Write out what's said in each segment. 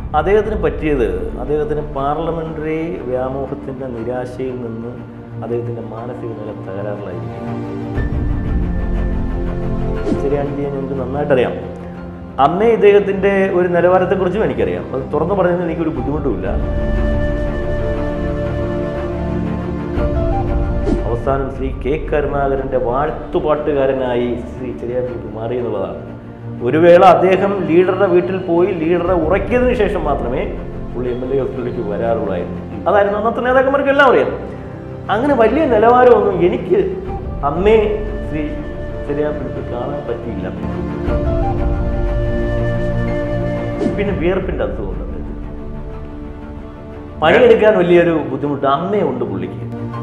അദ്ദേഹത്തിന് പറ്റിയത് അദ്ദേഹത്തിന് പാർലമെന്ററി വ്യാമോഹത്തിൻ്റെ നിരാശയിൽ നിന്ന് അദ്ദേഹത്തിൻ്റെ മാനസിക നില തകരാറിലായിരിക്കും ശരിയാണെങ്കിൽ എനിക്ക് നന്നായിട്ടറിയാം അന്നേ ഇദ്ദേഹത്തിൻ്റെ ഒരു നിലവാരത്തെക്കുറിച്ചും എനിക്കറിയാം അത് തുറന്നു പറയുന്നതിന് എനിക്കൊരു ബുദ്ധിമുട്ടുമില്ല അവസാനം ശ്രീ കെ കരുണാകരൻ്റെ വാഴ്ത്തുപാട്ടുകാരനായി ശ്രീ ചെറിയ ഫിലിപ്പ് മാറി എന്നുള്ളതാണ് ഒരു വേള അദ്ദേഹം ലീഡറുടെ വീട്ടിൽ പോയി ലീഡറെ ഉറക്കിയതിനു ശേഷം മാത്രമേ പുള്ളി എം എൽ എ ഹോസ്പിറ്റലിലേക്ക് വരാറുള്ളായിരുന്നു അതായിരുന്നു അന്നത്തെ നേതാക്കന്മാർക്ക് എല്ലാം അറിയാം അങ്ങനെ വലിയ നിലവാരമൊന്നും എനിക്ക് അന്നേ ശ്രീ ചെറിയ ഫിലിപ്പ് കാണാൻ പറ്റിയില്ല പിന്നെ വിയർപ്പിൻ്റെ അസുഖമുണ്ട് അദ്ദേഹത്തിന്. പണിയെടുക്കാൻ വലിയൊരു ബുദ്ധിമുട്ട് അന്നേ ഉണ്ട് പുള്ളിക്ക്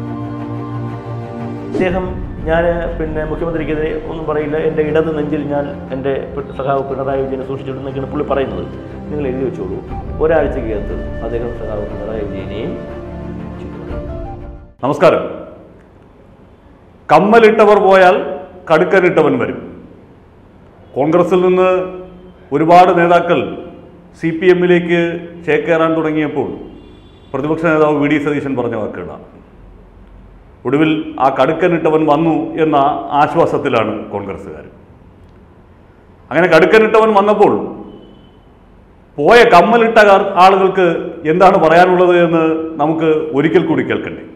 അദ്ദേഹം ഞാൻ പിന്നെ മുഖ്യമന്ത്രിക്കെതിരെ ഒന്നും പറയില്ല എൻ്റെ ഇടത് നെഞ്ചിൽ ഞാൻ എൻ്റെ പി- സഖാവ് പിണറായി വിജയനെ സൂക്ഷിച്ചിട്ടുണ്ടെന്നൊക്കെയാണ് പുള്ളി പറയുന്നത് നിങ്ങൾ എഴുതി വെച്ചോളൂ ഒരാഴ്ചക്കകത്ത് അദ്ദേഹം സഖാവ് പിണറായി വിജയനെയും ചീത്ത പറയും. നമസ്കാരം കമ്മലിട്ടവർ പോയാൽ കടുക്കനിട്ടവൻ വരും കോൺഗ്രസിൽ നിന്ന് ഒരുപാട് നേതാക്കൾ സി പി എമ്മിലേക്ക് ചേക്കേറാൻ തുടങ്ങിയപ്പോൾ പ്രതിപക്ഷ നേതാവ് വി ഡി സതീശൻ പറഞ്ഞ വാക്കുകളാണ് ഒടുവിൽ ആ കടുക്കനിട്ടവൻ വന്നു എന്ന ആശ്വാസത്തിലാണ് കോൺഗ്രസ്സുകാർ അങ്ങനെ കടുക്കനിട്ടവൻ വന്നപ്പോൾ പോയ കമ്മലിട്ട കാർ- ആളുകൾക്ക് എന്താണ് പറയാനുള്ളത് എന്ന് നമുക്ക് ഒരിക്കൽ കൂടി കേൾക്കണ്ടേ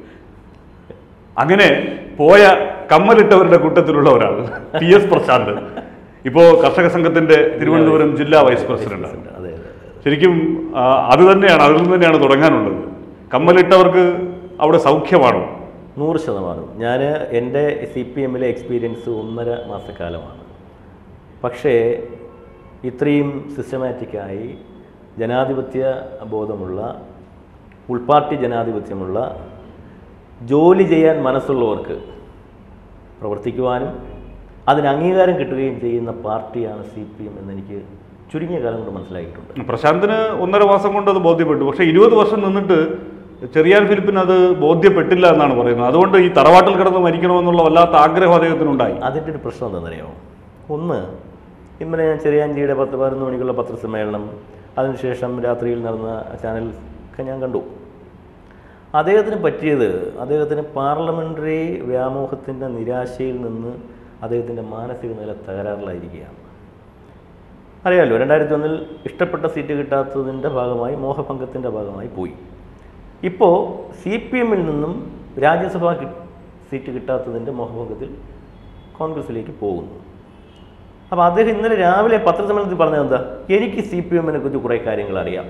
അങ്ങനെ പോയ കമ്മലിട്ടവരുടെ കൂട്ടത്തിലുള്ള ഒരാൾ ടി എസ് പ്രശാന്ത് ഇപ്പോ കർഷക സംഘത്തിന്റെ തിരുവനന്തപുരം ജില്ലാ വൈസ് പ്രസിഡന്റാണ് അതെ അതെ ശരിക്കും ആ, അത് തന്നെയാണ് അതിൽ നിന്ന് തന്നെയാണ് തുടങ്ങാനുള്ളത് കമ്മലിട്ടവർക്ക് അവിടെ സൗഖ്യമാണോ നൂറ് ശതമാനം ഞാൻ എൻ്റെ സി പി എമ്മിലെ എക്സ്പീരിയൻസ് ഒന്നര മാസക്കാലമാണ് പക്ഷേ ഇത്രയും സിസ്റ്റമാറ്റിക്കായി ജനാധിപത്യ ബോധമുള്ള ഉൾപാർട്ടി ജനാധിപത്യമുള്ള ജോലി ചെയ്യാൻ മനസ്സുള്ളവർക്ക് പ്രവർത്തിക്കുവാനും അതിന് അംഗീകാരം കിട്ടുകയും ചെയ്യുന്ന പാർട്ടിയാണ് സി പി എം എന്നെനിക്ക് ചുരുങ്ങിയ കാലം കൊണ്ട് മനസ്സിലാക്കിയിട്ടുണ്ട് പ്രശാന്തിന് ഒന്നര മാസം കൊണ്ട് അത് ബോധ്യപ്പെട്ടു പക്ഷേ ഇരുപത് വർഷം നിന്നിട്ട് ചെറിയാൻ ഫിലിപ്പിന് അത് ബോധ്യപ്പെട്ടില്ല എന്നാണ് പറയുന്നത് അതുകൊണ്ട് ഈ തറവാട്ടിൽ കിടന്ന് മരിക്കണമെന്നുള്ള വല്ലാത്ത ആഗ്രഹം അദ്ദേഹത്തിനുണ്ടായി അതിൻ്റെ ഒരു പ്രശ്നം എന്താണെന്നറിയാമോ ഒന്ന് ഇന്നലെ ഞാൻ ചെറിയാഞ്ചിയുടെ പത്ത് പതിനൊന്ന് മണിക്കുള്ള പത്രസമ്മേളനം അതിനുശേഷം രാത്രിയിൽ നടന്ന ചാനൽ ഒക്കെ ഞാൻ കണ്ടു അദ്ദേഹത്തിന് പറ്റിയത് അദ്ദേഹത്തിന് പാർലമെൻ്ററി വ്യാമോഹത്തിൻ്റെ നിരാശയിൽ നിന്ന് അദ്ദേഹത്തിൻ്റെ മാനസിക നില തകരാറിലായിരിക്കുകയാണ് അറിയാമല്ലോ രണ്ടായിരത്തി ഒന്നിൽ ഇഷ്ടപ്പെട്ട സീറ്റ് കിട്ടാത്തതിൻ്റെ ഭാഗമായി മോഹഭംഗത്തിൻ്റെ ഭാഗമായി പോയി ഇപ്പോൾ സി പി എമ്മിൽ നിന്നും രാജ്യസഭാ കി- സീറ്റ് കിട്ടാത്തതിൻ്റെ മോഹഭംഗത്തിൽ കോൺഗ്രസിലേക്ക് പോകുന്നു അപ്പോൾ അദ്ദേഹം ഇന്നലെ രാവിലെ പത്രസമ്മേളനത്തിൽ പറഞ്ഞത് എന്താ എനിക്ക് സി പി എമ്മിനെ കുറിച്ച് കുറേ കാര്യങ്ങൾ അറിയാം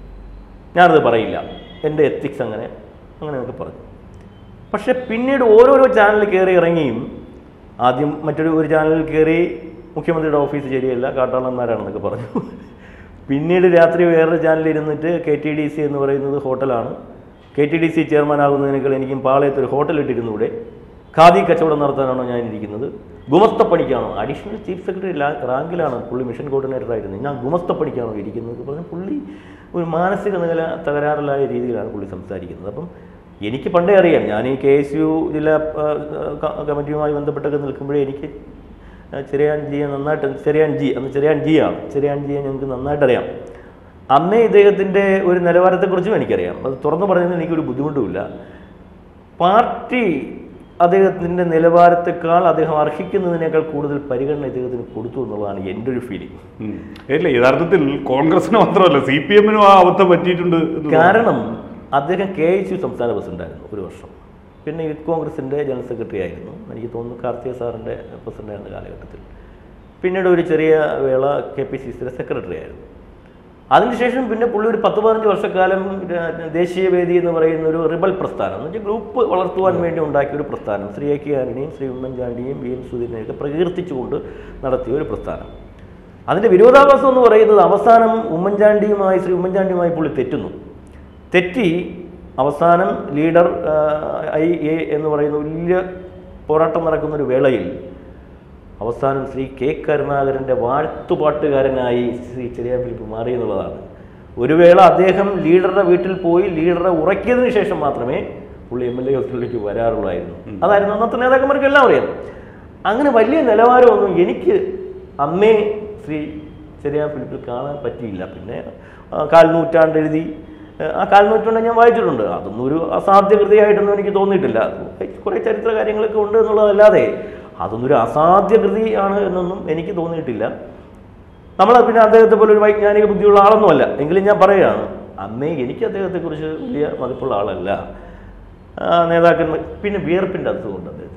ഞാനത് പറയില്ല എൻ്റെ എത്തിക്സ് അങ്ങനെ അങ്ങനെയൊക്കെ പറഞ്ഞു പക്ഷെ പിന്നീട് ഓരോരോ ചാനൽ കയറി ഇറങ്ങിയും ആദ്യം മറ്റൊരു ഒരു ചാനലിൽ കയറി മുഖ്യമന്ത്രിയുടെ ഓഫീസ് ശരിയല്ല കാട്ടാളന്മാരാണെന്നൊക്കെ പറഞ്ഞു പിന്നീട് രാത്രി വേറൊരു ചാനലിൽ ഇരുന്നിട്ട് കെ ടി ഡി സി എന്ന് പറയുന്നത് ഹോട്ടലാണ് K T D C chairman ആകുന്നതിനേക്കാൾ എനിക്കും പാളയത്ത് ഒരു ഹോട്ടൽ ഇട്ടിരുന്നൂടെ ഖാദി കച്ചവടം നടത്താനാണോ ഞാൻ ഇരിക്കുന്നത് ഗുമസ്തപ്പണിക്കാണോ അഡീഷണൽ ചീഫ് സെക്രട്ടറി റാങ്കിലാണ് പുള്ളി മിഷൻ കോർഡിനേറ്റർ ആയിരുന്നത് ഞാൻ ഗുമസ്തപ്പണിക്കാണോ ഇരിക്കുന്നത് എന്ന് പറഞ്ഞ് പുള്ളി ഒരു മാനസിക നില തകരാറിലായ രീതിയിലാണ് പുള്ളി സംസാരിക്കുന്നത് അപ്പം എനിക്ക് പണ്ടേ അറിയാം ഞാൻ ഈ കെ എസ് യു ജില്ലാ ആ, ക- കമ്മിറ്റിയുമായി ബന്ധപ്പെട്ടൊക്കെ നിൽക്കുമ്പോഴേ എനിക്ക് ചെറിയാൻ ജിയെ നന്നായിട്ട് ചെറിയാൻ ജി അന്ന് ചെറിയാൻ ജിയാണ് ചെറിയാൻ ജിയെ ഞങ്ങൾക്ക് നന്നായിട്ട് അറിയാം അന്നേ ഇദ്ദേഹത്തിൻ്റെ ഒരു നിലവാരത്തെക്കുറിച്ചും എനിക്കറിയാം അത് തുറന്നു പറയുന്നതിന് എനിക്കൊരു ബുദ്ധിമുട്ടുമില്ല പാർട്ടി അദ്ദേഹത്തിൻ്റെ നിലവാരത്തെക്കാൾ അദ്ദേഹം അർഹിക്കുന്നതിനേക്കാൾ കൂടുതൽ പരിഗണന ഇദ്ദേഹത്തിന് കൊടുത്തു എന്നുള്ളതാണ് എൻ്റെ ഒരു ഫീലിംഗ് ഉം. ഇല്ല യഥാർത്ഥത്തിൽ കോൺഗ്രസിന് മാത്രമല്ല സി പി എമ്മിനും ആ അബദ്ധം പറ്റിയിട്ടുണ്ട് എന്ന് തോന്നുന്നു. കാരണം അദ്ദേഹം കെ എസ് യു സംസ്ഥാന പ്രസിഡന്റായിരുന്നു ഒരു വർഷം പിന്നെ യൂത്ത് കോൺഗ്രസിൻ്റെ ജനറൽ സെക്രട്ടറി ആയിരുന്നു എനിക്ക് തോന്നുന്നു കാർത്തിക സാറിൻ്റെ പ്രസിഡന്റായിരുന്ന കാലഘട്ടത്തിൽ പിന്നീട് ഒരു ചെറിയ വേള കെ പി സി സിയുടെ സെക്രട്ടറി ആയിരുന്നു അതിനുശേഷം പിന്നെ പുള്ളി ഒരു പത്ത് പതിനഞ്ച് വർഷക്കാലം ര- ദേശീയ വേദി എന്ന് പറയുന്ന ഒരു റിബൽ പ്രസ്ഥാനം എന്ന് വെച്ചാൽ ഗ്രൂപ്പ് വളർത്തുവാൻ വേണ്ടി ഉണ്ടാക്കിയ ഒരു പ്രസ്ഥാനം ശ്രീ എ കെ ആന്റണിയും ശ്രീ ഉമ്മൻചാണ്ടിയും വി എം സുധീരനെയൊക്കെ പ്രകീർത്തിച്ചുകൊണ്ട് നടത്തിയ ഒരു പ്രസ്ഥാനം അതിൻ്റെ വിരോധാഭാസം എന്ന് പറയുന്നത് അവസാനം ഉമ്മൻചാണ്ടിയുമായി ശ്രീ ഉമ്മൻചാണ്ടിയുമായി പുള്ളി തെറ്റുന്നു തെറ്റി അവസാനം ലീഡർ ആ, ഐ എ എന്ന് പറയുന്ന വലിയ പോരാട്ടം നടക്കുന്ന ഒരു വേളയിൽ അവസാനം ശ്രീ കെ കരുണാകരൻ്റെ വാഴ്ത്തുപാട്ടുകാരനായി ശ്രീ ചെറിയ ഫിലിപ്പ് മാറി എന്നുള്ളതാണ് ഒരു വേള അദ്ദേഹം ലീഡറുടെ വീട്ടിൽ പോയി ലീഡറെ ഉറക്കിയതിനു ശേഷം മാത്രമേ പുള്ളി എം എൽ എ ഹോസ്പിറ്റലിലേക്ക് വരാറുള്ളായിരുന്നു അതായിരുന്നു അന്നത്തെ നേതാക്കന്മാർക്ക് എല്ലാം അറിയാം അങ്ങനെ വലിയ നിലവാരമൊന്നും എനിക്ക് അന്നേ ശ്രീ ചെറിയ ഫിലിപ്പിൽ കാണാൻ പറ്റിയില്ല പിന്നെ ആ, കാൽ നൂറ്റാണ്ട് എഴുതി ആ, ആ കാൽ നൂറ്റാണ്ട് ഞാൻ വായിച്ചിട്ടുണ്ട് അതൊന്നും ഒരു അസാധ്യകൃതിയായിട്ടൊന്നും എനിക്ക് തോന്നിയിട്ടില്ല കുറേ ചരിത്ര കാര്യങ്ങളൊക്കെ ഉണ്ട് എന്നുള്ളതല്ലാതെ അതൊന്നും ഒരു അസാധ്യകൃതിയാണ് എന്നൊന്നും എനിക്ക് തോന്നിയിട്ടില്ല നമ്മൾ പിന്നെ അദ്ദേഹത്തെ പോലെ ഒരു വൈജ്ഞാനിക ബുദ്ധിയുള്ള ആളൊന്നുമല്ല എങ്കിലും ഞാൻ പറയുകയാണ് അന്നേ എനിക്ക് അദ്ദേഹത്തെക്കുറിച്ച് വലിയ മതിപ്പുള്ള ആളല്ല ആ, നേതാക്കന്മാർ പിന്നെ വിയർപ്പിൻ്റെ അസുഖമുണ്ട് അദ്ദേഹത്തിന്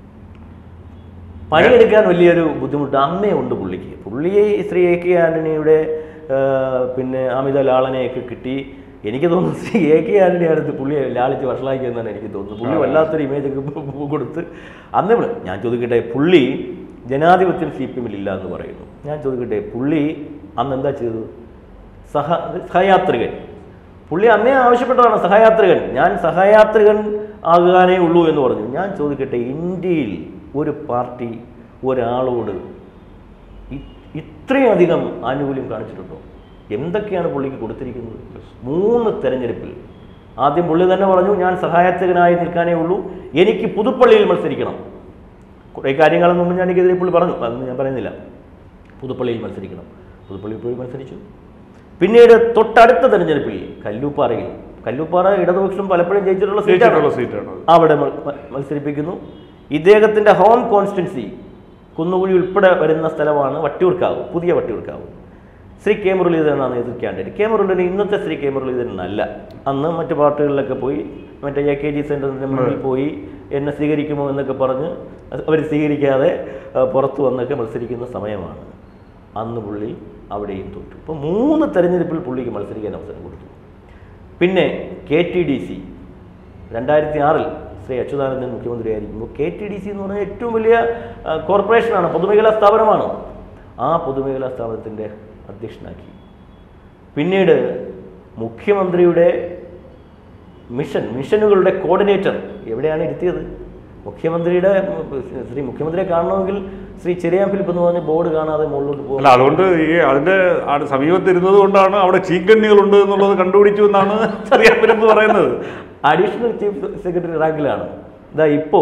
പണിയെടുക്കാൻ വലിയൊരു ബുദ്ധിമുട്ട് അന്നേ ഉണ്ട് പുള്ളിക്ക് പുള്ളിയെ ഈ ശ്രീ എ കെ ആന്റണിയുടെ ആ, പിന്നെ അമിത ലാളനെയൊക്കെ കിട്ടി എനിക്ക് തോന്നുന്നു ശ്രീ എ കെ ആന്റണി അടുത്ത് പുള്ളിയെ ലാളിച്ച് വഷളാക്കിയെന്നാണ് എനിക്ക് തോന്നുന്നത് പുള്ളി വല്ലാത്തൊരു ഇമേജൊക്കെ കൊടുത്ത് അന്നേ വിളി- ഞാൻ ചോദിക്കട്ടെ പുള്ളി ജനാധിപത്യം സി പി എമ്മിൽ ഇല്ല എന്ന് പറയുന്നു ഞാൻ ചോദിക്കട്ടെ പുള്ളി അന്ന് എന്താ ചെയ്തത് സഹ സഹയാത്രികൻ പുള്ളി അന്നേ ആവശ്യപ്പെട്ടതാണ് സഹയാത്രികൻ ഞാൻ സഹയാത്രികൻ ആകാനേ ഉള്ളൂ എന്ന് പറഞ്ഞു ഞാൻ ചോദിക്കട്ടെ ഇന്ത്യയിൽ ഒരു പാർട്ടി ഒരാളോട് ഇ- ഇത്രയധികം ആനുകൂല്യം കാണിച്ചിട്ടുണ്ടോ എന്തൊക്കെയാണ് പുള്ളിക്ക് കൊടുത്തിരിക്കുന്നത് മൂന്ന് തെരഞ്ഞെടുപ്പിൽ ആദ്യം പുള്ളി തന്നെ പറഞ്ഞു ഞാൻ സഹായത്തിനായി നിൽക്കാനേ ഉള്ളൂ എനിക്ക് പുതുപ്പള്ളിയിൽ മത്സരിക്കണം കുറേ കാര്യങ്ങളൊന്നും ഉമ്മൻചാണ്ടിക്കെതിരെ പുള്ളി പറഞ്ഞു അതൊന്നും ഞാൻ പറയുന്നില്ല പുതുപ്പള്ളിയിൽ മത്സരിക്കണം പുതുപ്പള്ളിയിൽ പോയി മത്സരിച്ചു പിന്നീട് തൊട്ടടുത്ത തെരഞ്ഞെടുപ്പിൽ കല്ലൂപ്പാറയിൽ കല്ലൂപ്പാറ ഇടതുപക്ഷം പലപ്പോഴും ജയിച്ചിട്ടുള്ള ജയിച്ചിട്ടുള്ള സീറ്റാണ് സീറ്റാണ് അവിടെ മ- മ- മത്സരിപ്പിക്കുന്നു ഇദ്ദേഹത്തിന്റെ ഹോം കോൺസ്റ്റിറ്റ്യൻസി കുന്നുകുഴി ഉൾപ്പെടെ വരുന്ന സ്ഥലമാണ് വട്ടിയൂർക്കാവ് പുതിയ വട്ടിയൂർക്കാവ് ശ്രീ കെ മുരളീധരനാണ് എതിർ കാൻഡിഡേറ്റ് കെ മുരളീധരൻ ഇന്നത്തെ ശ്രീ കെ മുരളീധരൻ അല്ല അന്ന് മറ്റു പാർട്ടികളിലൊക്കെ പോയി മറ്റേ എ കെ ജി സെൻറ്ററിൻ്റെ മുന്നിൽ പോയി എന്നെ സ്വീകരിക്കുമോ എന്നൊക്കെ പറഞ്ഞ് അവർ സ്വീകരിക്കാതെ ആ, പുറത്തു വന്നൊക്കെ മത്സരിക്കുന്ന സമയമാണ് അന്ന് പുള്ളി അവിടെയും തോറ്റു ഇപ്പോൾ മൂന്ന് തെരഞ്ഞെടുപ്പിൽ പുള്ളിക്ക് മത്സരിക്കാൻ അവസരം കൊടുത്തു പിന്നെ കെ ടി ഡി സി രണ്ടായിരത്തി ആറിൽ ശ്രീ അച്യുതാനന്ദൻ മുഖ്യമന്ത്രിയായിരിക്കുമ്പോൾ കെ ടി ഡി സി എന്ന് പറഞ്ഞാൽ ഏറ്റവും വലിയ ആ, കോർപ്പറേഷനാണ് പൊതുമേഖലാ സ്ഥാപനമാണ് ആ പൊതുമേഖലാ സ്ഥാപനത്തിൻ്റെ അധ്യക്ഷനാക്കി പിന്നീട് മുഖ്യമന്ത്രിയുടെ മിഷൻ മിഷനുകളുടെ കോർഡിനേറ്റർ എവിടെയാണ് ഇരുത്തിയത് മുഖ്യമന്ത്രിയുടെ ഉം, ശ്രീ മുഖ്യമന്ത്രിയെ കാണണമെങ്കിൽ ശ്രീ ചെറിയാൻ ഫിലിപ്പ് എന്ന് പറഞ്ഞ ബോർഡ് കാണാതെ മുകളിലോട്ട് പോകും അല്ല അതുകൊണ്ട് ഈ അതിന്റെ ആ സമീപത്തിരുന്നത് കൊണ്ടാണ് അവിടെ ചീങ്കണ്ണികളുണ്ട് എന്നുള്ളത് കണ്ടുപിടിച്ചു എന്നാണ് ചെറിയ പിരമ്പ് പറയുന്നത് അഡീഷണൽ ചീഫ് സെക്രട്ടറി റാങ്കിലാണ് ഇതാ ഇപ്പോ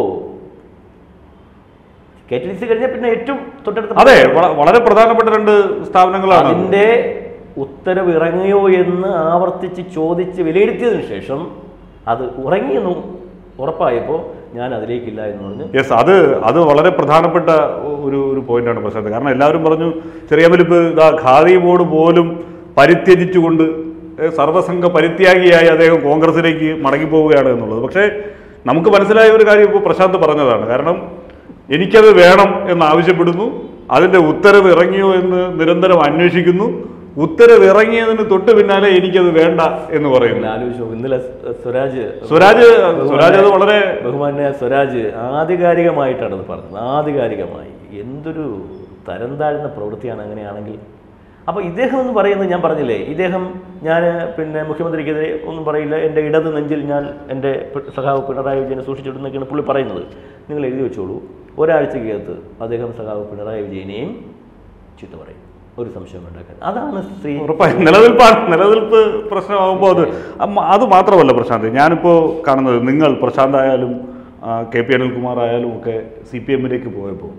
കെ ടി ഡി സി കഴിഞ്ഞ പിന്നെ ഏറ്റവും തൊട്ടടുത്ത അതെ വള- വളരെ പ്രധാനപ്പെട്ട രണ്ട് സ്ഥാപനങ്ങളാണ് അത്. അതിന്റെ ഉത്തരവ് ഇറങ്ങിയോ എന്ന് ആവർത്തിച്ച് ചോദിച്ച് വിലയിരുത്തിയതിനു ശേഷം അത് ഉറങ്ങിയെന്നും ഉറപ്പായപ്പോൾ ഞാൻ അതിലേക്കില്ല എന്ന് പറഞ്ഞു യെസ് അത് അത് വളരെ പ്രധാനപ്പെട്ട ഒരു ഒരു പോയിന്റാണ് പ്രശാന്ത് കാരണം എല്ലാവരും പറഞ്ഞു ചെറിയ വലിപ്പ് ഇതാ ഖാദി ബോർഡ് പോലും പരിത്യജിച്ചുകൊണ്ട് ഏ, സർവ്വസംഘ പരിത്യാഗിയായി അദ്ദേഹം കോൺഗ്രസിലേക്ക് മടങ്ങിപ്പോവുകയാണ് എന്നുള്ളത് പക്ഷേ നമുക്ക് മനസ്സിലായ ഒരു കാര്യം ഇപ്പോൾ പ്രശാന്ത് പറഞ്ഞതാണ് കാരണം എനിക്കത് വേണം എന്ന് ആവശ്യപ്പെടുന്നു അതിന്റെ ഉത്തരവ് ഇറങ്ങിയോ എന്ന് നിരന്തരം അന്വേഷിക്കുന്നു ഉത്തരവ് ഇറങ്ങിയതിന് തൊട്ട് പിന്നാലെ എനിക്കത് വേണ്ട എന്ന് പറയുന്നു ആലോചിച്ചു ഇന്നലെ സ് സ്വരാജ് സ്വരാജ് സ്വരാജ് അത് വളരെ ബഹുമാനായ സ്വരാജ് ആധികാരികമായിട്ടാണ് അത് പറഞ്ഞത് ആധികാരികമായി എന്തൊരു തരം താഴ്ന്ന പ്രവൃത്തിയാണ് അങ്ങനെയാണെങ്കിൽ അപ്പോൾ ഇദ്ദേഹം എന്ന് പറയുന്നത് ഞാൻ പറഞ്ഞില്ലേ ഇദ്ദേഹം ഞാൻ പിന്നെ മുഖ്യമന്ത്രിക്കെതിരെ ഒന്നും പറയില്ല എൻ്റെ ഇടത് നെഞ്ചിൽ ഞാൻ എൻ്റെ പി- സഖാവ് പിണറായി വിജയനെ സൂക്ഷിച്ചിടുന്നൊക്കെയാണ് പുള്ളി പറയുന്നത് നിങ്ങൾ എഴുതി വെച്ചോളൂ ഒരാഴ്ചക്കകത്ത് അദ്ദേഹം സഖാവ് പിണറായി വിജയനെയും ചീത്ത പറയും ഒരു സംശയം ഉണ്ടാക്കാൻ അതാണ് സ്ത്രീ ഉറപ്പായും നിലനിൽപ്പാണ് നിലനിൽപ്പ് പ്രശ്നമാകുമ്പോൾ അത് അമ്മ- അത് മാത്രമല്ല പ്രശാന്ത് ഞാനിപ്പോൾ കാണുന്നത് നിങ്ങൾ പ്രശാന്ത് ആയാലും ആ, കെ പി അനിൽകുമാർ ആയാലും ഒക്കെ സി പി എമ്മിലേക്ക് പോയപ്പോൾ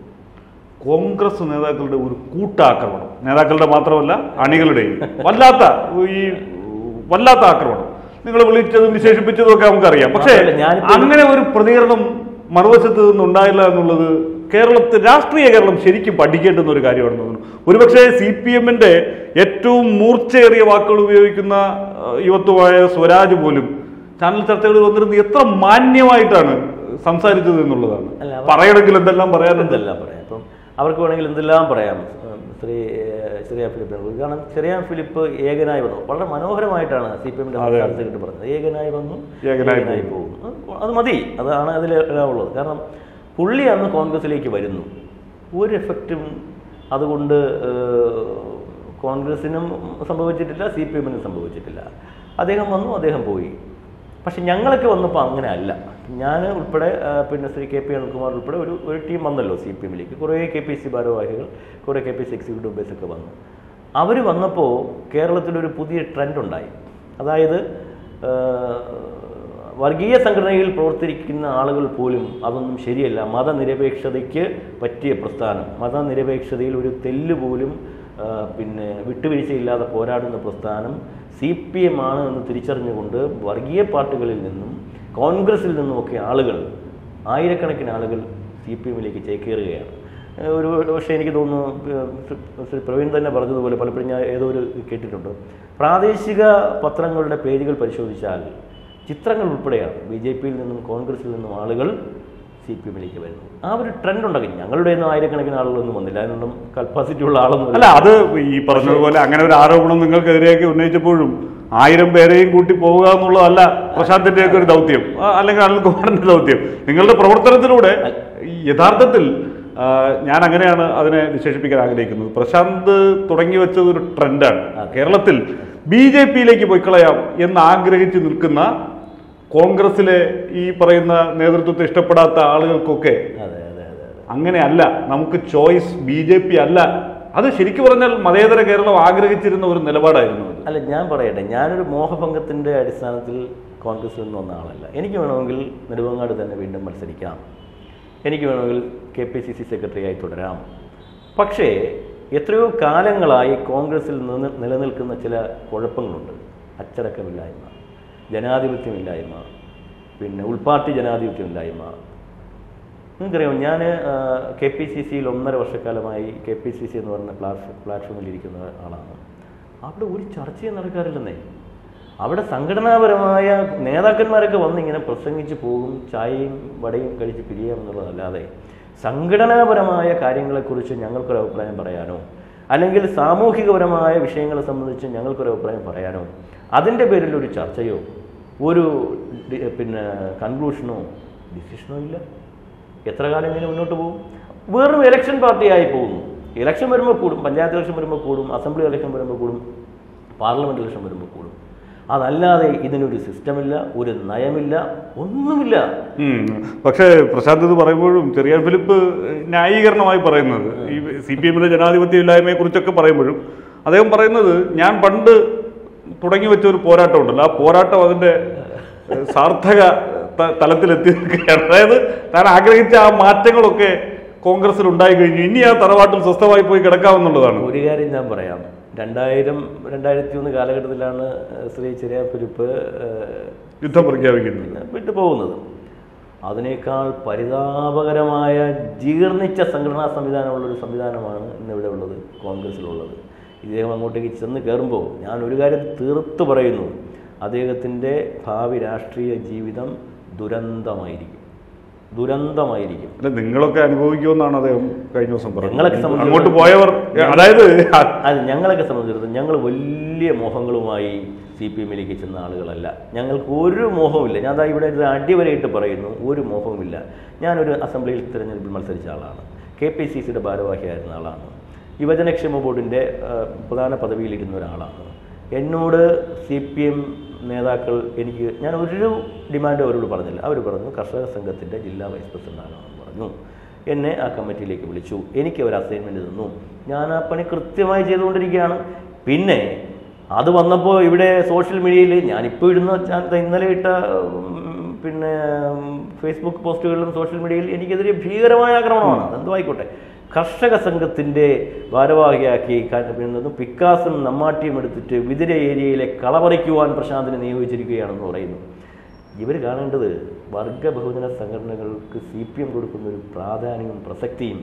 കോൺഗ്രസ് നേതാക്കളുടെ ഒരു കൂട്ടാക്രമണം നേതാക്കളുടെ മാത്രമല്ല അണികളുടെയും വല്ലാത്ത ഈ വല്ലാത്ത ആക്രമണം നിങ്ങൾ വിളിച്ചതും വിശേഷിപ്പിച്ചതും ഒക്കെ നമുക്കറിയാം പക്ഷേ മാത്രമല്ല, ഞാനിപ്പോൾ- അങ്ങനെ ഒരു പ്രതികരണം മറുവശത്ത് നിന്നുണ്ടായില്ല എന്നുള്ളത് കേരളത്തിൽ രാഷ്ട്രീയ കേരളം ശരിക്കും പഠിക്കേണ്ടുന്ന ഒരു കാര്യമാണെന്ന് തോന്നുന്നു ഒരുപക്ഷെ സി പി എമ്മിന്റെ ഏറ്റവും മൂർച്ചയേറിയ വാക്കുകൾ ഉപയോഗിക്കുന്ന ആ, യുവത്വമായ സ്വരാജ് പോലും ചാനൽ ചർച്ചകളിൽ വന്നിരുന്ന് എത്ര മാന്യമായിട്ടാണ് സംസാരിച്ചത് എന്നുള്ളതാണ് അല്ല, അവർ- പറയണമെങ്കിൽ എന്തെല്ലാം പറയാനുണ്ട് എന്തെല്ലാം പറയാം അപ്പം അവർക്ക് വേണമെങ്കിൽ എന്തെല്ലാം പറയാം ഉം, ശ്രീ ഏഹ്, ചെറിയാൻ ഫിലിപ്പിനെ കുറിച്ച് കാരണം ചെറിയാൻ ഫിലിപ്പ് ഏകനായി വന്നു വളരെ മനോഹരമായിട്ടാണ് സി പി എമ്മിന്റെ അതെ. സെക്രട്ടറി പറഞ്ഞത് ഏകനായി വന്നു ഏകനായി പോകും അത് അത് മതി അതാണ് അതിൽ ഉള്ളത് കാരണം പുള്ളി അന്ന് കോൺഗ്രസിലേക്ക് വരുന്നു ഒരു എഫക്റ്റും അതുകൊണ്ട് ഏഹ്, കോൺഗ്രസിനും സംഭവിച്ചിട്ടില്ല സി പി എമ്മിനും സംഭവിച്ചിട്ടില്ല അദ്ദേഹം വന്നു അദ്ദേഹം പോയി പക്ഷെ ഞങ്ങളൊക്കെ വന്നപ്പോൾ അങ്ങനെ അല്ല ഞാൻ ഉൾപ്പെടെ ആ, പിന്നെ ശ്രീ കെ പി അനിൽകുമാർ ഉൾപ്പെടെ ഒരു ഒരു ടീം വന്നല്ലോ സി പി എമ്മിലേക്ക് കുറേ കെ പി സി ഭാരവാഹികൾ കുറേ K P C executive base ഒക്കെ വന്നു അവർ വന്നപ്പോൾ കേരളത്തിലൊരു പുതിയ ട്രെൻഡ് ഉണ്ടായി അതായത് ആ, വർഗീയ സംഘടനയിൽ പ്രവർത്തിക്കുന്ന ആളുകൾ പോലും അതൊന്നും ശരിയല്ല മതനിരപേക്ഷതയ്ക്ക് പറ്റിയ പ്രസ്ഥാനം മതനിരപേക്ഷതയിൽ ഒരു തെല്ല് പോലും ആ, പിന്നെ വിട്ടുവീഴ്ചയില്ലാതെ പോരാടുന്ന പ്രസ്ഥാനം സി പി എം ആണ് എന്ന് തിരിച്ചറിഞ്ഞുകൊണ്ട് വർഗീയ പാർട്ടികളിൽ നിന്നും കോൺഗ്രസിൽ നിന്നുമൊക്കെ ആളുകൾ ആയിരക്കണക്കിന് ആളുകൾ സി പി എമ്മിലേക്ക് ചേക്കേറുകയാണ് ഏഹ് ഒരു പക്ഷേ എനിക്ക് തോന്നുന്നു ഏഹ് ശ്രീ പ്രവീൺ തന്നെ പറഞ്ഞതുപോലെ പലപ്പോഴും ഞാൻ ഏതോ ഒരു കേട്ടിട്ടുണ്ട് പ്രാദേശിക പത്രങ്ങളുടെ പേജുകൾ പരിശോധിച്ചാൽ ചിത്രങ്ങൾ ഉൾപ്പെടെയാണ് ബി ജെ പിയിൽ നിന്നും കോൺഗ്രസിൽ നിന്നും ആളുകൾ സി പി എമ്മിലേക്ക് വരുന്നത് ആ ഒരു ട്രെൻഡ് ഉണ്ടാക്കി ഞങ്ങളുടെ ഒന്നും ആയിരക്കണക്കിന് ആളുകളൊന്നും വന്നില്ല അതിനൊന്നും കപ്പാസിറ്റി ഉള്ള ആളൊന്നും അല്ല അത് ഈ പറഞ്ഞതുപോലെ അങ്ങനെ ഒരു ആരോപണം നിങ്ങൾക്കെതിരെയൊക്കെ ഉന്നയിച്ചപ്പോഴും ആയിരം പേരെയും കൂട്ടി പോവുക എന്നുള്ളതല്ല പ്രശാന്തിന്റെയൊക്കെ ഒരു ദൗത്യം ആ, അല്ലെങ്കിൽ അനിൽകുമാറിന്റെ ദൗത്യം നിങ്ങളുടെ പ്രവർത്തനത്തിലൂടെ ഈ യഥാർത്ഥത്തിൽ ആ, ഞാൻ അങ്ങനെയാണ് അതിനെ വിശേഷിപ്പിക്കാൻ ആഗ്രഹിക്കുന്നത് പ്രശാന്ത് തുടങ്ങി വെച്ചത് ഒരു ട്രെൻഡാണ് കേരളത്തിൽ ബി ജെ പിയിലേക്ക് പോയിക്കളയാം എന്ന് ആഗ്രഹിച്ച് നിൽക്കുന്ന കോൺഗ്രസിലെ ഈ പറയുന്ന നേതൃത്വത്തെ ഇഷ്ടപ്പെടാത്ത ആളുകൾക്കൊക്കെ അതെ അതെ അതെ അതെ അങ്ങനെയല്ല നമുക്ക് ചോയ്സ് ബി ജെ പി അല്ല അത് ശരിക്കും പറഞ്ഞാൽ മതേതര കേരളം ആഗ്രഹിച്ചിരുന്ന ഒരു നിലപാടായിരുന്നു അത് അല്ല ഞാൻ പറയട്ടെ ഞാനൊരു മോഹഭംഗത്തിൻ്റെ അടിസ്ഥാനത്തിൽ കോൺഗ്രസിൽ നിന്ന് വന്ന ആളല്ല എനിക്ക് വേണമെങ്കിൽ നെടുവങ്ങാട് തന്നെ വീണ്ടും മത്സരിക്കാം എനിക്ക് വേണമെങ്കിൽ കെ പി സി സി സെക്രട്ടറിയായി തുടരാം പക്ഷേ എത്രയോ കാലങ്ങളായി കോൺഗ്രസിൽ നിന്ന് നിലനിൽക്കുന്ന ചില കുഴപ്പങ്ങളുണ്ട് അച്ചടക്കമില്ലായ്മ ജനാധിപത്യമില്ലായ്മ പിന്നെ ഉൾപാർട്ടി ജനാധിപത്യമില്ലായ്മ നിങ്ങൾക്കറിയാം ഞാൻ കെ പി സി സിയിൽ ഒന്നര വർഷക്കാലമായി കെ പി സി സി എന്ന് പറയുന്ന പ്ലാറ്റ് പ്ലാറ്റ്ഫോമിൽ ഇരിക്കുന്ന ആളാണ് അവിടെ ഒരു ചർച്ചയും നടക്കാറില്ലെന്നേ അവിടെ സംഘടനാപരമായ നേതാക്കന്മാരൊക്കെ വന്ന് ഇങ്ങനെ പ്രസംഗിച്ച് പോകും ചായയും വടയും കഴിച്ച് പിരിയാം എന്നുള്ളതല്ലാതെ സംഘടനാപരമായ കാര്യങ്ങളെക്കുറിച്ച് ഞങ്ങൾക്കൊരു അഭിപ്രായം പറയാനോ അല്ലെങ്കിൽ സാമൂഹികപരമായ വിഷയങ്ങളെ സംബന്ധിച്ച് ഞങ്ങൾക്കൊരു അഭിപ്രായം പറയാനോ അതിൻ്റെ പേരിൽ ഒരു ചർച്ചയോ ഒരു ഡി- പിന്നെ കൺക്ലൂഷനോ ഡിസിഷനോ ഇല്ല എത്ര കാലം ഇങ്ങനെ മുന്നോട്ട് പോകും വെറും ഇലക്ഷൻ പാർട്ടിയായി പോകുന്നു ഇലക്ഷൻ വരുമ്പോൾ കൂടും പഞ്ചായത്ത് ഇലക്ഷൻ വരുമ്പോൾ കൂടും അസംബ്ലി ഇലക്ഷൻ വരുമ്പോൾ കൂടും പാർലമെൻറ്റ് ഇലക്ഷൻ വരുമ്പോൾ കൂടും അതല്ലാതെ ഇതിനൊരു സിസ്റ്റമില്ല ഒരു നയമില്ല ഒന്നുമില്ല ഉം. പക്ഷേ പ്രശാന്ത് ഇത് പറയുമ്പോഴും ചെറിയ ഫിലിപ്പ് ന്യായീകരണമായി പറയുന്നത് ഈ സി പി എമ്മിന്റെ ജനാധിപത്യ ഇല്ലായ്മയെ കുറിച്ചൊക്കെ പറയുമ്പോഴും അദ്ദേഹം പറയുന്നത് ഞാൻ പണ്ട് തുടങ്ങി വെച്ച ഒരു പോരാട്ടം ഉണ്ടല്ലോ ആ പോരാട്ടം അതിന്റെ ഏഹ്, സാർത്ഥക ത- തലത്തിലെത്തി നിൽക്കുകയാണ് അതായത് താൻ ആഗ്രഹിച്ച ആ മാറ്റങ്ങളൊക്കെ കോൺഗ്രസിൽ ഉണ്ടായി കഴിഞ്ഞു ഇനി ആ തറവാട്ടിൽ സ്വസ്ഥമായി പോയി കിടക്കാമെന്നുള്ളതാണ് ഒരു കാര്യം ഞാൻ പറയാം രണ്ടായിരം രണ്ടായിരത്തി ഒന്ന് കാലഘട്ടത്തിലാണ് ഏഹ്, ശ്രീ ചെറിയ ഫിലിപ്പ് ഏഹ്, യുദ്ധം പ്രഖ്യാപിക്കുന്നത് വിട്ടു പോകുന്നത് അതിനേക്കാൾ പരിതാപകരമായ ജീർണിച്ച സംഘടനാ സംവിധാനമുള്ളൊരു സംവിധാനമാണ് ഇന്നിവിടെ ഉള്ളത് കോൺഗ്രസ്സിലുള്ളത് ഇദ്ദേഹം അങ്ങോട്ടേക്ക് ചെന്ന് കയറുമ്പോൾ ഞാൻ ഒരു കാര്യം തീർത്തു പറയുന്നു അദ്ദേഹത്തിൻ്റെ ഭാവി രാഷ്ട്രീയ ജീവിതം ദുരന്തമായിരിക്കും ദുരന്തമായിരിക്കും അല്ല നിങ്ങളൊക്കെ അനുഭവിക്കുമെന്നാണ് അദ്ദേഹം കഴിഞ്ഞ ദിവസം ഞങ്ങളൊക്കെ പറഞ്ഞത് സംബന്ധിച്ചിടത്തോളം- അങ്ങോട്ട് പോയവർ അതായത് അത് ഞങ്ങളൊക്കെ സംബന്ധിച്ചിടത്തോളം ഞങ്ങൾ വലിയ മോഹങ്ങളുമായി സി പി എമ്മിലേക്ക് ചെന്ന ആളുകളല്ല ഞങ്ങൾക്ക് ഒരു മോഹവുമില്ല ഞാൻ ദാ ഇവിടെ ഇത് അടിവരയിട്ട് പറയുന്നു ഒരു മോഹവുമില്ല ഞാനൊരു അസംബ്ലിയിൽ തിരഞ്ഞെടുപ്പിൽ മത്സരിച്ച ആളാണ് കെ പി സി സിയുടെ ഭാരവാഹിയായിരുന്ന ആളാണ് യുവജനക്ഷേമ ബോർഡിൻ്റെ ആ, പ്രധാന പദവിയിലിരുന്ന ഒരാളാണ് എന്നോട് സി പി എം നേതാക്കൾ എനിക്ക് ഞാൻ ഒരു ഡിമാൻഡ് അവരോട് പറഞ്ഞില്ല അവർ പറഞ്ഞു കർഷക സംഘത്തിൻ്റെ ജില്ലാ വൈസ് പ്രസിഡൻ്റാണെന്ന് പറഞ്ഞു എന്നെ ആ കമ്മിറ്റിയിലേക്ക് വിളിച്ചു എനിക്ക് അവർ അസൈൻമെൻറ്റ് തന്നു ഞാൻ ആ പണി കൃത്യമായി ചെയ്തുകൊണ്ടിരിക്കുകയാണ് പിന്നെ അത് വന്നപ്പോൾ ഇവിടെ സോഷ്യൽ മീഡിയയിൽ ഞാനിപ്പോൾ ഇടുന്ന ഞാൻ ദാ ഇന്നലെ ഇട്ട ഉം, പിന്നെ ഉം, ഫേസ്ബുക്ക് പോസ്റ്റുകളിലും സോഷ്യൽ മീഡിയയിൽ എനിക്കെതിരെ ഭീകരമായ ആക്രമണമാണ് അതെന്തോ ആയിക്കോട്ടെ കർഷക സംഘത്തിൻ്റെ ഭാരവാഹിയാക്കി ക- പിന്നെ പിക്കാസും നമ്മാട്ടിയും എടുത്തിട്ട് വിതിര ഏരിയയിലെ കളപറിക്കുവാൻ പ്രശാന്തിനെ നിയോഗിച്ചിരിക്കുകയാണെന്ന് പറയുന്നു ഇവർ കാണേണ്ടത് വർഗ ബഹുജന സംഘടനകൾക്ക് സി പി എം കൊടുക്കുന്ന ഒരു പ്രാധാന്യവും പ്രസക്തിയും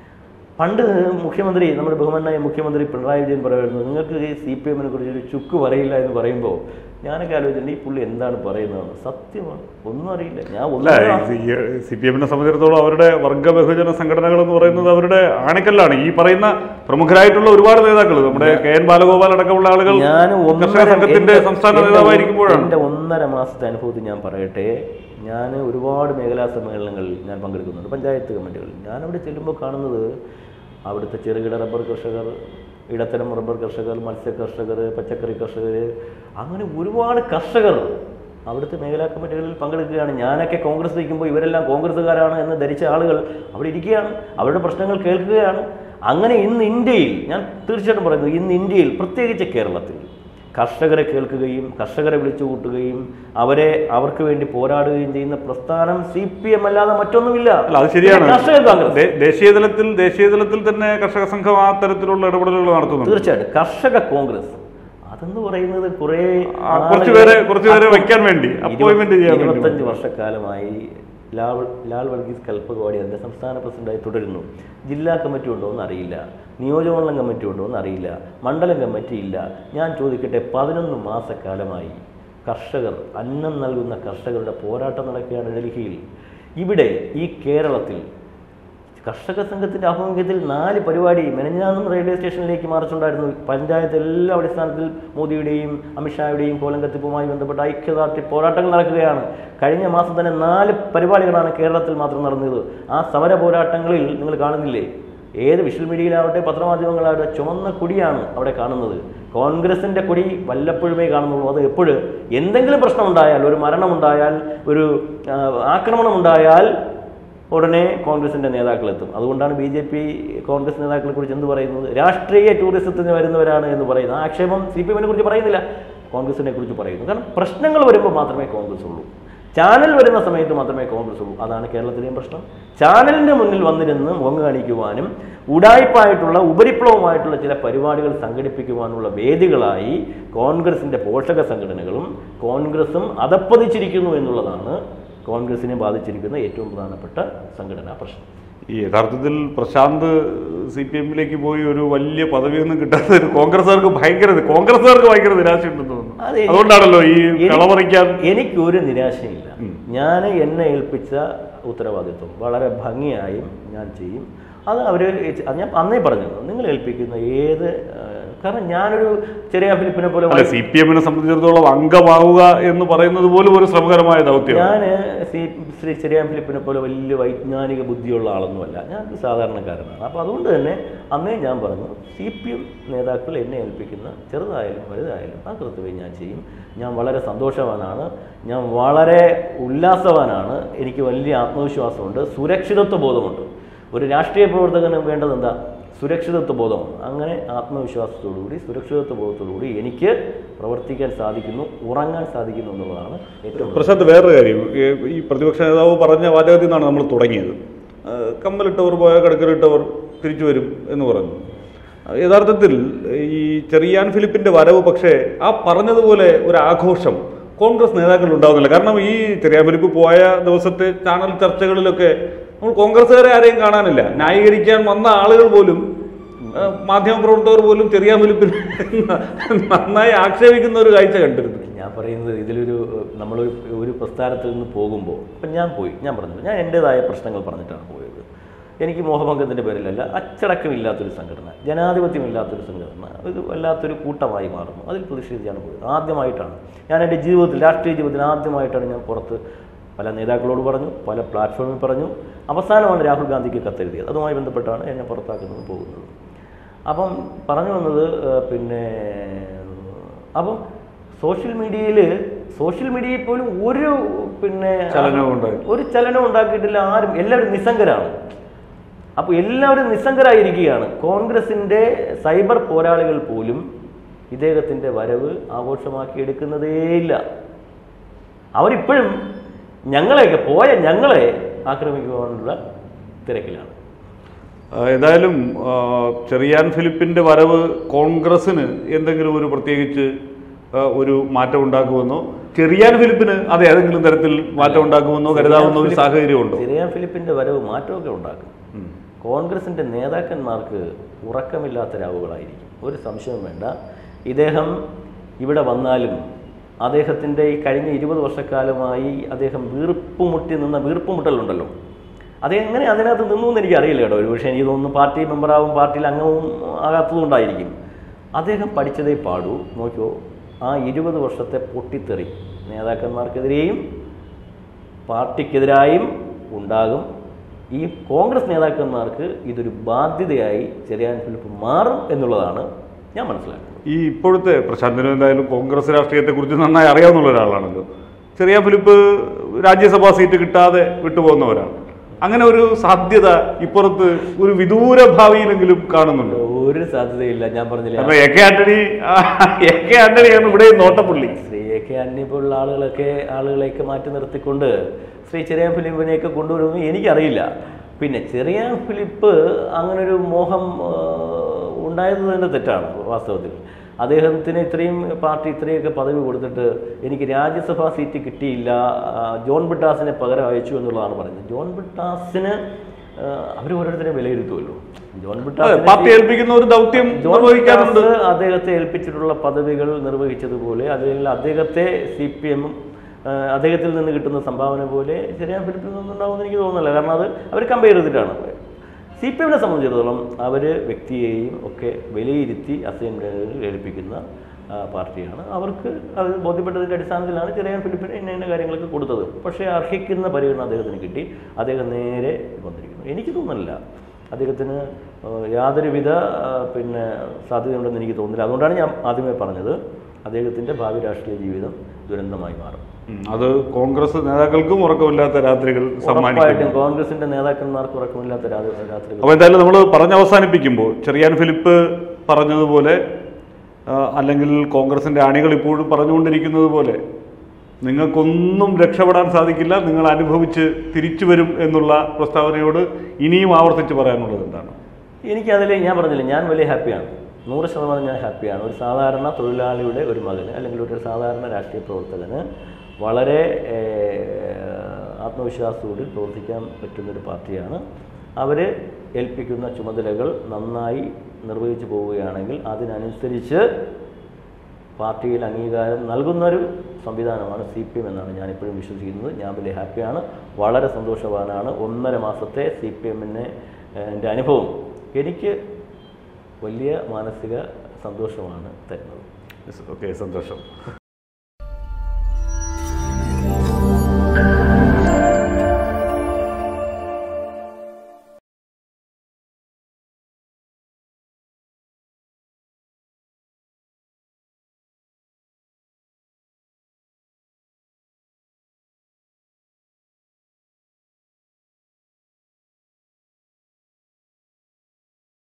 പണ്ട് മുഖ്യമന്ത്രി നമ്മുടെ ബഹുമാനായ മുഖ്യമന്ത്രി പിണറായി വിജയൻ പറയുമായിരുന്നു നിങ്ങൾക്ക് ഈ സി പി എമ്മിനെ കുറിച്ച് ഒരു ചുക്ക് പറയില്ല എന്ന് പറയുമ്പോൾ ഞാനൊക്കെ ആലോചിച്ചിട്ടുണ്ട് ഈ പുള്ളി എന്താണ് പറയുന്നത് സത്യമാണ് ഒന്നും അറിയില്ല ഞാൻ അല്ല ഒന്നും സി പി എമ്മിനെ സംബന്ധിച്ചിടത്തോളം അവരുടെ വർഗ ബഹുജന സംഘടനകൾ എന്ന് പറയുന്നത് അവരുടെ ആണിക്കല്ലാണ് ഈ പറയുന്ന പ്രമുഖരായിട്ടുള്ള ഒരുപാട് നേതാക്കൾ നമ്മുടെ കെ എൻ ബാലഗോപാൽ അടക്കമുള്ള ആളുകൾ ഞാൻ കർഷക സംഘത്തിന്റെ സംസ്ഥാന നേതാവായിരിക്കുമ്പോഴാണ് എൻ്റെ ഒന്നര മാസത്തെ അനുഭവത്തിൽ ഞാൻ പറയട്ടെ ഞാൻ ഒരുപാട് മേഖലാ സമ്മേളനങ്ങളിൽ ഞാൻ പങ്കെടുക്കുന്നുണ്ട് പഞ്ചായത്ത് കമ്മിറ്റികളിൽ ഞാൻ അവിടെ ചെല്ലുമ്പോൾ കാണുന്നത് അവിടുത്തെ ചെറുകിട റബ്ബർ കർഷകർ ഇടത്തരം റബ്ബർ കർഷകർ മത്സ്യ കർഷകർ പച്ചക്കറി കർഷകർ അങ്ങനെ ഒരുപാട് കർഷകർ അവിടുത്തെ മേഖലാ കമ്മിറ്റികളിൽ പങ്കെടുക്കുകയാണ് ഞാനൊക്കെ കോൺഗ്രസ് നിൽക്കുമ്പോൾ ഇവരെല്ലാം കോൺഗ്രസ്സുകാരാണ് എന്ന് ധരിച്ച ആളുകൾ അവിടെ ഇരിക്കുകയാണ് അവരുടെ പ്രശ്നങ്ങൾ കേൾക്കുകയാണ് അങ്ങനെ ഇന്ന് ഇന്ത്യയിൽ ഞാൻ തീർച്ചയായിട്ടും പറയുന്നു ഇന്ന് ഇന്ത്യയിൽ പ്രത്യേകിച്ച് കേരളത്തിൽ കർഷകരെ കേൾക്കുകയും കർഷകരെ വിളിച്ചു കൂട്ടുകയും അവരെ അവർക്ക് വേണ്ടി പോരാടുകയും ചെയ്യുന്ന പ്രസ്ഥാനം സി പി എം അല്ലാതെ മറ്റൊന്നുമില്ല അല്ല അത് ശരിയാണ് പിന്നെ കർഷക കോൺഗ്രസ് ദേ- ദേശീയ തലത്തിൽ ദേശീയ തലത്തിൽ തന്നെ കർഷക സംഘം ആ തരത്തിലുള്ള ഇടപെടലുകൾ നടത്തുന്നുണ്ട് തീർച്ചയായിട്ടും കർഷക കോൺഗ്രസ് അതെന്ന് പറയുന്നത് കുറേ ആ, കുറച്ച് പേരെ കുറച്ച് പേരെ വെക്കാൻ വേണ്ടി അപ്പോയിന്റ്മെന്റ് ചെയ്യാൻ വേണ്ടി ഇരുപത്തഞ്ച് വർഷക്കാലമായി ലാൽ ലാൽ വർഗീസ് കൽപ്പകവാടി അതിന്റെ സംസ്ഥാന പ്രസിഡന്റായി തുടരുന്നു ജില്ലാ കമ്മിറ്റി ഉണ്ടോ എന്ന് അറിയില്ല നിയോജകമണ്ഡലം കമ്മിറ്റി ഉണ്ടോ എന്ന് അറിയില്ല മണ്ഡലം കമ്മിറ്റി ഇല്ല ഞാൻ ചോദിക്കട്ടെ പതിനൊന്ന് മാസക്കാലമായി കർഷകർ അന്നം നൽകുന്ന കർഷകരുടെ പോരാട്ടം നടക്കുകയാണ് ഡൽഹിയിൽ ഇവിടെ ഈ കേരളത്തിൽ കർഷക സംഘത്തിന്റെ ആഭിമുഖ്യത്തിൽ നാല് പരിപാടി മെനഞ്ഞാന്നും റെയിൽവേ സ്റ്റേഷനിലേക്ക് മാർച്ചുണ്ടായിരുന്നു പഞ്ചായത്ത് എല്ലാ അടിസ്ഥാനത്തിൽ മോദിയുടെയും അമിത്ഷായുടെയും കോലങ്കത്തിപ്പുമായി ബന്ധപ്പെട്ട ഐക്യദാർഢ്യ പോരാട്ടങ്ങൾ നടക്കുകയാണ് കഴിഞ്ഞ മാസം തന്നെ നാല് പരിപാടികളാണ് കേരളത്തിൽ മാത്രം നടന്നത് ആ സമര പോരാട്ടങ്ങളിൽ നിങ്ങൾ കാണുന്നില്ലേ ഏത് വിഷ്വൽ മീഡിയയിലാവട്ടെ പത്രമാധ്യമങ്ങളാവട്ടെ ചുമന്ന കൊടിയാണ് അവിടെ കാണുന്നത് കോൺഗ്രസിന്റെ കൊടി വല്ലപ്പോഴുമേ കാണുന്നുള്ളൂ അത് എപ്പോഴും എന്തെങ്കിലും പ്രശ്നമുണ്ടായാൽ ഒരു മരണമുണ്ടായാൽ ഒരു ആ, ആക്രമണമുണ്ടായാൽ ഉടനെ കോൺഗ്രസിന്റെ നേതാക്കൾ എത്തും അതുകൊണ്ടാണ് ബി ജെ പി കോൺഗ്രസ് നേതാക്കളെ കുറിച്ച് എന്ത് പറയുന്നത് രാഷ്ട്രീയ ടൂറിസത്തിന് വരുന്നവരാണ് എന്ന് പറയുന്നത് ആ ആക്ഷേപം സി പി എമ്മിനെ കുറിച്ച് പറയുന്നില്ല കോൺഗ്രസിനെ കുറിച്ച് പറയുന്നു കാരണം പ്രശ്നങ്ങൾ വരുമ്പോൾ മാത്രമേ കോൺഗ്രസ് ഉള്ളൂ ചാനൽ വരുന്ന സമയത്ത് മാത്രമേ കോൺഗ്രസ് ഉള്ളൂ അതാണ് കേരളത്തിലെയും പ്രശ്നം ചാനലിന്റെ മുന്നിൽ വന്നിരുന്ന് മുഖം കാണിക്കുവാനും ഉടായ്പായിട്ടുള്ള ഉപരിപ്ലവമായിട്ടുള്ള ചില പരിപാടികൾ സംഘടിപ്പിക്കുവാനുള്ള വേദികളായി കോൺഗ്രസിന്റെ പോഷക സംഘടനകളും കോൺഗ്രസും അതപ്പതിച്ചിരിക്കുന്നു എന്നുള്ളതാണ് കോൺഗ്രസിനെ ബാധിച്ചിരിക്കുന്ന ഏറ്റവും പ്രധാനപ്പെട്ട സംഘടനാ പ്രശ്നം ഈ യഥാർത്ഥത്തിൽ പ്രശാന്ത് സി പി എമ്മിലേക്ക് പോയി ഒരു വലിയ പദവിയൊന്നും കിട്ടാത്ത ഒരു കോൺഗ്രസ്സുകാർക്ക് ഭയങ്കര കോൺഗ്രസ്സുകാർക്ക് ഭയങ്കര നിരാശയുണ്ടെന്ന് തോന്നുന്നു അത് എനിക്ക് അതുകൊണ്ടാണല്ലോ ഈ എനിക്ക് കളമറിക്കാൻ എനിക്കൊരു നിരാശയില്ല ഞാൻ എന്നെ ഏൽപ്പിച്ച ഉത്തരവാദിത്വം വളരെ ഭംഗിയായും ഞാൻ ചെയ്യും അത് അവർ അത് ഞാൻ അന്നേ പറഞ്ഞു നിങ്ങൾ ഏൽപ്പിക്കുന്ന ഏത് ആ, കാരണം ഞാനൊരു ചെറിയ ഫിലിപ്പിനെ പോലെ അല്ല സി പി എമ്മിനെ സംബന്ധിച്ചിടത്തോളം അംഗമാവുക എന്ന് പറയുന്നത് പോലും ഒരു ശ്രമകരമായ ദൗത്യമാണ് ഞാൻ സി ശ്രീ ചെറിയാൻ ഫിലിപ്പിനെ പോലെ വലിയ വൈജ്ഞാനിക ബുദ്ധിയുള്ള ആളൊന്നുമല്ല ഞാൻ ഒരു സാധാരണക്കാരനാണ് അപ്പോൾ അതുകൊണ്ട് തന്നെ അന്നേ ഞാൻ പറഞ്ഞു സി പി എം നേതാക്കൾ എന്നെ ഏൽപ്പിക്കുന്ന ചെറുതായാലും വലുതായാലും ആ കൃത്യമായി ഞാൻ ചെയ്യും ഞാൻ വളരെ സന്തോഷവാനാണ് ഞാൻ വളരെ ഉല്ലാസവാനാണ് എനിക്ക് വലിയ ആത്മവിശ്വാസമുണ്ട് സുരക്ഷിതത്വ ബോധമുണ്ട് ഒരു രാഷ്ട്രീയ പ്രവർത്തകന് വേണ്ടത് എന്താ സുരക്ഷിതത്വ ബോധമാണ് അങ്ങനെ ആത്മവിശ്വാസത്തോടുകൂടി സുരക്ഷിതത്വ ബോധത്തോടുകൂടി എനിക്ക് പ്രവർത്തിക്കാൻ സാധിക്കുന്നു ഉറങ്ങാൻ സാധിക്കുന്നു എന്നുള്ളതാണ് ഏറ്റവും പ്രശാന്ത് വേറൊരു കാര്യം ഈ- ഈ പ്രതിപക്ഷ നേതാവ് പറഞ്ഞ വാചകത്തിൽ നിന്നാണ് നമ്മൾ തുടങ്ങിയത് ആ, കമ്മലിട്ടവർ പോയ കടക്കലിട്ടവർ തിരിച്ചു വരും എന്ന് പറഞ്ഞു ആ, യഥാർത്ഥത്തിൽ ഈ ചെറിയാൻ ഫിലിപ്പിന്റെ വരവ് പക്ഷേ ആ പറഞ്ഞതുപോലെ ഒരു ആഘോഷം കോൺഗ്രസ് നേതാക്കളിൽ ഉണ്ടാവുന്നില്ല കാരണം ഈ ചെറിയാൻ ഫിലിപ്പ് പോയ ദിവസത്തെ ചാനൽ ചർച്ചകളിലൊക്കെ നമ്മൾ കോൺഗ്രസ്സുകാരെ ആരെയും കാണാനില്ല ന്യായീകരിക്കാൻ വന്ന ആളുകൾ പോലും ആ, മാധ്യമപ്രവർത്തകർ പോലും ചെറിയാൻ ഫിലിപ്പിനെ നന്നായി ആക്ഷേപിക്കുന്ന ഒരു കാഴ്ച കണ്ടിരുന്നു ഞാൻ പറയുന്നത് ഇതിലൊരു നമ്മളൊരു ഒരു പ്രസ്ഥാനത്തിൽ നിന്ന് പോകുമ്പോൾ ഇപ്പം ഞാൻ പോയി ഞാൻ പറഞ്ഞു ഞാൻ എൻ്റെതായ പ്രശ്നങ്ങൾ പറഞ്ഞിട്ടാണ് പോയത് എനിക്ക് മോഹഭംഗത്തിൻ്റെ പേരിലല്ല അച്ചടക്കമില്ലാത്തൊരു സംഘടന ജനാധിപത്യമില്ലാത്തൊരു സംഘടന ഇത് വല്ലാത്തൊരു കൂട്ടമായി മാറുന്നു അതിൽ പ്രതിഷേധിച്ചാണ് പോയത് ആദ്യമായിട്ടാണ് ഞാൻ എൻ്റെ ജീവിതത്തിൽ രാഷ്ട്രീയ ജീവിതത്തിൽ ആദ്യമായിട്ടാണ് ഞാൻ പുറത്ത് പല നേതാക്കളോട് പറഞ്ഞു പല പ്ലാറ്റ്ഫോമിൽ പറഞ്ഞു അവസാനമാണ് രാഹുൽ ഗാന്ധിക്ക് കത്തെഴുതിയത് അതുമായി ബന്ധപ്പെട്ടാണ് എന്നെ പുറത്താക്കുന്നത് പോകുന്നത് അപ്പം പറഞ്ഞു വന്നത് ഏഹ്, പിന്നെ അപ്പം സോഷ്യൽ മീഡിയയിൽ സോഷ്യൽ മീഡിയയിൽ പോലും ഒരു പിന്നെ ചലനവും ഉണ്ടായി. ഒരു ചലനം ഉണ്ടാക്കിയിട്ടില്ല ആരും എല്ലാവരും നിസ്സംഗരാണ് അപ്പോൾ എല്ലാവരും നിസ്സംഗരായിരിക്കുകയാണ് കോൺഗ്രസിൻ്റെ സൈബർ പോരാളികൾ പോലും ഇദ്ദേഹത്തിൻ്റെ വരവ് ആഘോഷമാക്കി എടുക്കുന്നതേയില്ല അവരിപ്പോഴും ഞങ്ങളെയൊക്കെ പോയ ഞങ്ങളെ ആക്രമിക്കുവാനുള്ള തിരക്കിലാണ് ആ, ഏതായാലും ആ, ചെറിയാൻ ഫിലിപ്പിന്റെ വരവ് കോൺഗ്രസിന് എന്തെങ്കിലും ഒരു പ്രത്യേകിച്ച് ആ, ഒരു മാറ്റം ഉണ്ടാക്കുമെന്നോ ചെറിയാൻ ഫിലിപ്പിന് അത് ഏതെങ്കിലും തരത്തിൽ മാറ്റം ഉണ്ടാക്കുമെന്നോ കരുതാവുന്ന ഒരു സാഹചര്യമുണ്ടോ ചെറിയാൻ ഫിലിപ്പിന്റെ വരവ് മാറ്റമൊക്കെ ഉണ്ടാക്കും കോൺഗ്രസിന്റെ നേതാക്കന്മാർക്ക് ഉറക്കമില്ലാത്ത രാവുകളായിരിക്കും ഒരു സംശയവും വേണ്ട ഇദ്ദേഹം ഇവിടെ വന്നാലും അദ്ദേഹത്തിൻ്റെ ഈ കഴിഞ്ഞ ഇരുപത് വർഷക്കാലമായി അദ്ദേഹം വീർപ്പുമുട്ടി നിന്ന വീർപ്പുമുട്ടലുണ്ടല്ലോ അതെങ്ങനെ അതിനകത്ത് നിന്നു എന്ന് എനിക്കറിയില്ല കേട്ടോ ഒരു പക്ഷേ എനിക്ക് തോന്നുന്നു പാർട്ടി മെമ്പറാവും പാർട്ടിയിൽ അംഗവും ആകാത്തതുകൊണ്ടായിരിക്കും അദ്ദേഹം പഠിച്ചതേ പാടൂ നോക്കിയോ ആ ഇരുപത് വർഷത്തെ പൊട്ടിത്തെറി നേതാക്കന്മാർക്കെതിരെയും പാർട്ടിക്കെതിരായും ഉണ്ടാകും ഈ കോൺഗ്രസ് നേതാക്കന്മാർക്ക് ഇതൊരു ബാധ്യതയായി ചെറിയാൻ ഫിലിപ്പ് മാറും എന്നുള്ളതാണ് ഞാൻ മനസ്സിലാക്കുന്നത് ഈ ഇപ്പോഴത്തെ പ്രശാന്തിന് എന്തായാലും കോൺഗ്രസ് രാഷ്ട്രീയത്തെക്കുറിച്ച് നന്നായി അറിയാവുന്ന ഒരാളാണല്ലോ ചെറിയ ഫിലിപ്പ് രാജ്യസഭാ സീറ്റ് കിട്ടാതെ വിട്ടുപോകുന്നവരാണ് അങ്ങനെ ഒരു സാധ്യത ഇപ്പുറത്ത് ഒരു വിദൂര ഭാവിയിലെങ്കിലും കാണുന്നുണ്ട് ഒരു സാധ്യതയില്ല ഞാൻ പറഞ്ഞില്ല കാരണം എ കെ ആന്റണി ആ, എ കെ ആന്റണിയാണ് ഇവിടെ നോട്ടപ്പുള്ളി ശ്രീ എ കെ ആന്റണി പോലുള്ള ആളുകളൊക്കെ ആളുകളെയൊക്കെ മാറ്റി നിർത്തിക്കൊണ്ട് ശ്രീ ചെറിയാൻ ഫിലിപ്പിനെയൊക്കെ കൊണ്ടുവരുമെന്ന് എനിക്കറിയില്ല പിന്നെ ചെറിയാൻ ഫിലിപ്പ് അങ്ങനൊരു മോഹം ആ, ഉണ്ടായത് തന്നെ തെറ്റാണ് വാസ്തവത്തിൽ അദ്ദേഹത്തിന് ഇത്രയും പാർട്ടി ഇത്രയൊക്കെ പദവി കൊടുത്തിട്ട് എനിക്ക് രാജ്യസഭാ സീറ്റ് കിട്ടിയില്ല ആ, ജോൺ ബിട്ടാസിനെ പകരം അയച്ചു എന്നുള്ളതാണ് പറയുന്നത് ജോൺ ബിട്ടാസിന് അവർ ഓരോരുത്തരെയും വിലയിരുത്തുമല്ലോ ജോൺ അതെ, ബിട്ടാസിനെ പാർട്ടി ഏൽപ്പിക്കുന്ന ഒരു ദൗത്യം ജോൺ നിർവഹിക്കാനുണ്ട് വികാസ് അദ്ദേഹത്തെ ഏൽപ്പിച്ചിട്ടുള്ള പദവികൾ നിർവഹിച്ചതുപോലെ അതിൽ അദ്ദേഹത്തെ സി പി എമ്മും അദ്ദേഹത്തിൽ നിന്ന് കിട്ടുന്ന സംഭാവന പോലെ ചെറിയാൻ ഫിലിപ്പിൽ നിന്നുണ്ടാവുമെന്ന് എനിക്ക് തോന്നുന്നില്ല കാരണം അത് അവർ കമ്പയർ ചെയ്തിട്ടാണ് സി പി എമ്മിനെ സംബന്ധിച്ചിടത്തോളം അവർ വ്യക്തിയെയും ഒക്കെ വിലയിരുത്തി അസൈൻമെൻറ്റുകളിൽ ഏൽപ്പിക്കുന്ന ആ, പാർട്ടിയാണ് അവർക്ക് അത് ബോധ്യപ്പെട്ടതിൻ്റെ അടിസ്ഥാനത്തിലാണ് ചെറിയാൻ ഫിലിപ്പിന് ഇന്ന ഇന്ന കാര്യങ്ങളൊക്കെ കൊടുത്തത് പക്ഷേ അർഹിക്കുന്ന പരിഗണന അദ്ദേഹത്തിന് കിട്ടി അദ്ദേഹം നേരെ വന്നിരിക്കുന്നു എനിക്ക് തോന്നുന്നില്ല അദ്ദേഹത്തിന് ഏഹ്, യാതൊരുവിധ ആ, പിന്നെ സാധ്യതയുണ്ടെന്ന് എനിക്ക് തോന്നുന്നില്ല അതുകൊണ്ടാണ് ഞാൻ ആദ്യമേ പറഞ്ഞത് അദ്ദേഹത്തിൻ്റെ ഭാവി രാഷ്ട്രീയ ജീവിതം ദുരന്തമായി മാറും ഉം, അത് കോൺഗ്രസ് നേതാക്കൾക്കും ഉറക്കമില്ലാത്ത രാത്രികൾ സമ്മാനിക്കും ഉറപ്പായിട്ടും കോൺഗ്രസിന്റെ നേതാക്കന്മാർക്ക് ഉറക്കമില്ലാത്ത രാ- രാത്രികൾ അപ്പോൾ എന്തായാലും നമ്മൾ പറഞ്ഞ് അവസാനിപ്പിക്കുമ്പോൾ ചെറിയാൻ ഫിലിപ്പ് പറഞ്ഞതുപോലെ ആ, അല്ലെങ്കിൽ കോൺഗ്രസിന്റെ അണികൾ ഇപ്പോഴും പറഞ്ഞുകൊണ്ടിരിക്കുന്നത് പോലെ നിങ്ങൾക്കൊന്നും രക്ഷപ്പെടാൻ സാധിക്കില്ല നിങ്ങൾ അനുഭവിച്ച് തിരിച്ചു വരും എന്നുള്ള പ്രസ്താവനയോട് ഇനിയും ആവർത്തിച്ച് പറയാനുള്ളത് എന്താണ് എനിക്കതിൽ ഞാൻ പറഞ്ഞില്ല ഞാൻ വലിയ ഹാപ്പിയാണ് നൂറ് ശതമാനം ഞാൻ ഹാപ്പിയാണ് ഒരു സാധാരണ തൊഴിലാളിയുടെ ഒരു മകന് അല്ലെങ്കിൽ ഒരു സാധാരണ രാഷ്ട്രീയ പ്രവർത്തകന് വളരെ ഏഹ്, ആത്മവിശ്വാസത്തോടെ പ്രവർത്തിക്കാൻ പറ്റുന്നൊരു പാർട്ടിയാണ് അവർ ഏൽപ്പിക്കുന്ന ചുമതലകൾ നന്നായി നിർവഹിച്ചു പോവുകയാണെങ്കിൽ അതിനനുസരിച്ച് പാർട്ടിയിൽ അംഗീകാരം നൽകുന്നൊരു സംവിധാനമാണ് സി പി എം എന്നാണ് ഞാനിപ്പോഴും വിശ്വസിക്കുന്നത് ഞാൻ വലിയ ഹാപ്പിയാണ് വളരെ സന്തോഷവാനാണ് ഒന്നര മാസത്തെ സി പി എമ്മിനെ എൻ്റെ അനുഭവം എനിക്ക് വലിയ മാനസിക സന്തോഷമാണ് തരുന്നത് ഓക്കെ സന്തോഷം